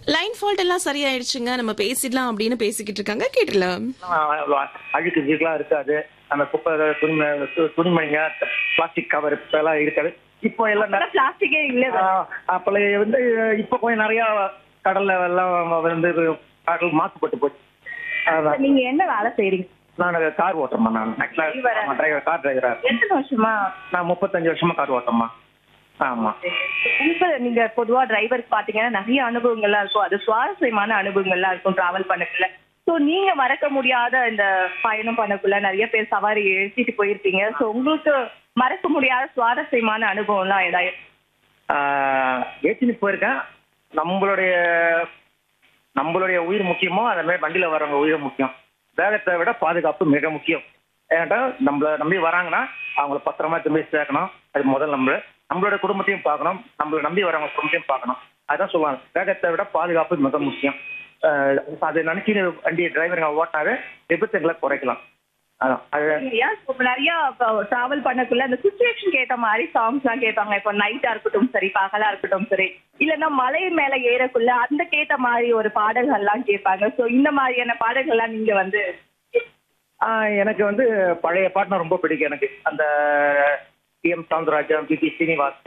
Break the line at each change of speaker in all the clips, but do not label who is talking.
Line fault எல்லாம் சரியாயிடுச்சுங்க நம்ம பேசிடலாம் அப்படின்னு பேசிக்கிட்டு இருக்காங்க கேட்டுலாம்
அழுக்கு ஜீக்கெல்லாம் இருக்காது அந்த குப்பை துணி துணிமணிங்க பிளாஸ்டிக் கவர் எல்லாம் இருக்காது இப்போ எல்லாம் நிறைய-
பிளாஸ்டிக்கே இல்ல
ஆஹ் அப்பல வந்து இப்போ கொஞ்சம் நிறைய கடல்ல எல்லாம் வந்து கடல் மாசுபட்டு போச்சு அதான்
நீங்க என்ன வேலை செய்றீங்க
நான் கார் ஓட்டுறேம்மா நான் ஆக்சுவலா டிரைவர் கார் டிரைவரா
எத்தனை வருஷமா
நான் முப்பத்தஞ்சு வருஷமா கார் ஓட்டுறேம்மா ஆமா
இப்ப நீங்க பொதுவா டிரைவருக்கு பாத்தீங்கன்னா நிறைய அனுபவங்கள்லாம் இருக்கும் அது சுவாரஸ்யமான அனுபவங்கள்லாம் இருக்கும் டிராவல் பண்ணக்குள்ள சோ நீங்க மறக்க முடியாத இந்த பயணம் பண்ணக்குள்ள நிறைய பேர் சவாரி எழுத்திட்டு போயிருப்பீங்க சோ உங்களுக்கு மறக்க முடியாத சுவாரஸ்யமான அனுபவம்லாம் ஏதாவது
ஏற்றினு போயிருக்கேன் நம்மளுடைய நம்மளுடைய உயிர் முக்கியமோ அந்த மாதிரி வண்டியில வரவங்க உயிர் முக்கியம் வேகத்தை விட பாதுகாப்பு மிக முக்கியம் ஏன்டா நம்மள நம்பி வராங்கன்னா அவங்கள பத்திரமா திரும்பி சேர்க்கணும் அது முதல் நம்ம நம்மளோட குடும்பத்தையும் பார்க்கணும் நம்மள நம்பி வரவங்க குடும்பத்தையும் பார்க்கணும் அதான் சொல்லுவாங்க வேகத்தை விட பாதுகாப்பு மிக முக்கியம் அஹ் அது நினைச்சு வண்டி டிரைவருங்க ஓட்டினாவே விபத்துகளை குறைக்கலாம் அதான் அது
ஏன் இப்ப நிறைய டிராவல் பண்ணக்குள்ள அந்த சுச்சுவேஷனுக்கு ஏத்த மாதிரி சாங்ஸ் எல்லாம் கேட்பாங்க இப்போ நைட்டா இருக்கட்டும் சரி பகலா இருக்கட்டும் சரி இல்லைன்னா மலை மேல ஏறக்குள்ள அந்த கேட்ட மாதிரி ஒரு பாடல்கள் எல்லாம் கேட்பாங்க சோ இந்த மாதிரியான பாடல்கள் எல்லாம் நீங்க வந்து
ஆஹ் எனக்கு வந்து பழைய பாட்டுனா ரொம்ப பிடிக்கும் எனக்கு அந்த T M Soundararajan P B Srinivas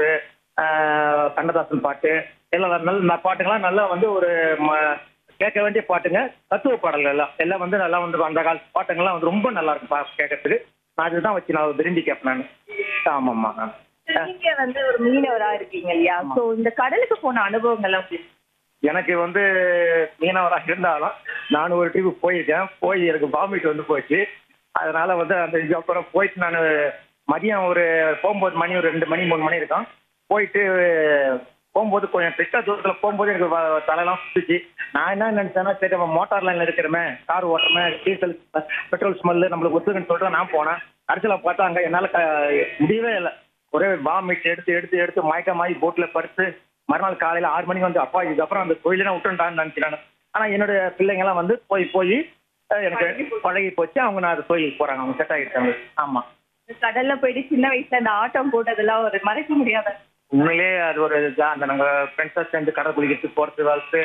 ஆஹ் கண்ணதாசன் பாட்டு எல்லாம் நல்ல ந- பாட்டுங்கெல்லாம் நல்லா வந்து ஒரு ம- கேட்க வேண்டிய பாட்டுங்க தத்துவ பாடல்கள் எல்லாம் எல்லாம் வந்து நல்லா வந்து அந்த கால பாட்டுங்கெல்லாம் வந்து ரொம்ப நல்லா இருக்கும் பா- கேட்கறதுக்கு நான் அதுதான் வச்சு நான் விரும்பி கேட்பேன் நான் ஆமாம்மா நான்
நீங்க வந்து ஒரு மீனவரா இருக்கீங்க இல்லையா சோ இந்த கடலுக்கு போன அனுபவங்கள் எப்படி?
எனக்கு வந்து மீனவராக இருந்தாலும் நான் ஒரு ட்ரிப் போயிருக்கேன் போய் எனக்கு வாமிட் வந்து போச்சு அதனால வந்து அந்த இது அப்புறம் போயிட்டு நான் மதியம் ஒரு போகும்போது மணி ஒரு ரெண்டு மணி மூணு மணி இருக்கும் போயிட்டு போகும்போது கொஞ்சம் கிட்ட தூரத்தில் போகும்போது எனக்கு வ- தலையெல்லாம் சுத்துச்சு நான் என்ன நினைச்சேன்னா சரி நம்ம மோட்டார் லைன்ல இருக்கிறோமே கார் ஓட்டுறமே டீசல் பெட்ரோல் ஸ்மெல்லு நம்மளுக்கு ஒத்துக்குன்னு சொல்லிட்டு நான் போனேன் கடைசியில் பார்த்தா அங்கே என்னால் க முடியவே இல்லை ஒரே வாமிட் எடுத்து எடுத்து எடுத்து மயக்கமாகி போட்டில் படுத்து மறுநாள் காலையில ஆறு மணிக்கு வந்து அப்பா இதுக்கப்புறம் அந்த கோயிலே நான் விட்டுட்டான்னு நினைக்கிறேன் ஆனா என்னுடைய பிள்ளைங்க எல்லாம் வந்து போய் போய் அஹ், எனக்கு பழகி போச்சு அவங்க நான் அது கோயிலுக்கு போறாங்க அவங்க செட் ஆகிட்டாங்க ஆமா
இந்த கடல்ல போயிட்டு சின்ன வயசுல இந்த ஆட்டம் போட்டதெல்லாம் ஒரு மறக்க முடியாத
உண்மையிலேயே அது ஒரு இதா அந்த நாங்க ஃப்ரெண்ட்ஸாக சேர்ந்து கடல் குளிக்கிறதுக்கு போறது வளர்த்து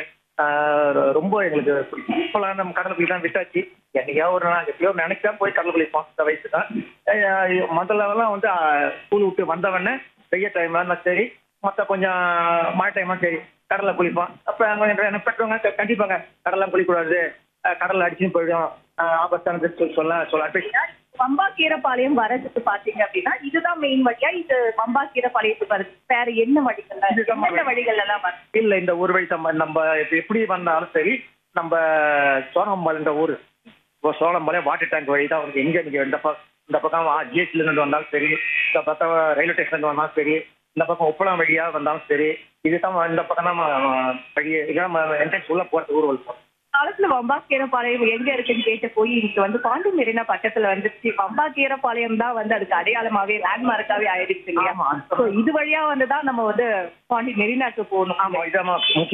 ரொம்ப எங்களுக்கு பிடிக்கும் இப்போலாம் நம்ம கடல் குளி தான் விட்டாச்சு என்னைக்கா ஒரு நாள் எப்பயோ நினைச்சா போய் கடல் குளிப்போம் இந்த வயசு தான் முதல்லலாம் வந்து ஸ்கூல் விட்டு வந்தவொடனே பெய்ய டைம்ல இருந்தா சரி மற்ற கொஞ்சம் மழை டைம்னா சரி கடல்ல குளிப்போம் அப்ப அங்க என்ன பெற்றவங்க கண்டிப்பாங்க கடல்லாம் குளிக்கூடாது அஹ் கடல்ல அடிச்சுன்னு போயிடும் அஹ் ஆபத்தானது சொல்லி சொல்ல சொல்ல
பம்பா கீரப்பாளையம் வரதுக்கு பாத்தீங்க அப்படின்னா இதுதான் மெயின் வழியா இது பம்பா கீரப்பாளையத்துக்கு வருது வேற என்ன வழிகள்
இதுதான்
எந்தெந்த வழிகள் எல்லாம் வருது
இல்ல இந்த ஒரு வழி நம்ம நம்ம இப்ப எப்படி வந்தாலும் சரி நம்ம சோழம்பாளையன்ற ஊர் இப்போ சோழம்பாளையம் வாட்டர் டேங்க் வழி தான் வந்து எங்க நீங்க இந்த பக்கம் இந்த பக்கம் ஜிஹெச்ல இருந்து வந்தாலும் சரி இந்த பக்கம் ரயில்வே ஸ்டேஷன்ல இருந்து வந்தாலும் சரி இந்த பக்கம் உப்பளம் வழியா வந்தாலும் சரி இதுதான் இந்த பக்கம் தான் வழி இதான் என்ட்ரன்ஸ் உள்ள போறது ஊர் வழிப்போம்
காலத்துல வம்பா கீரப்பாளையம் எங்க இருக்குன்னு கேட்டு போய் இன்னைக்கு வந்து பாண்டி மெரினா பக்கத்துல வந்துருச்சு வம்பா கீரப்பாளையம் தான் வந்து அதுக்கு அடையாளமாவே லேண்ட்மார்க்காவே ஆயிடுச்சு இல்லையா
ஆமா.
So இது வழியா வந்து தான் நம்ம வந்து பாண்டி மெரினாக்கு போகணும்
ஆமா இதான் முக்கிய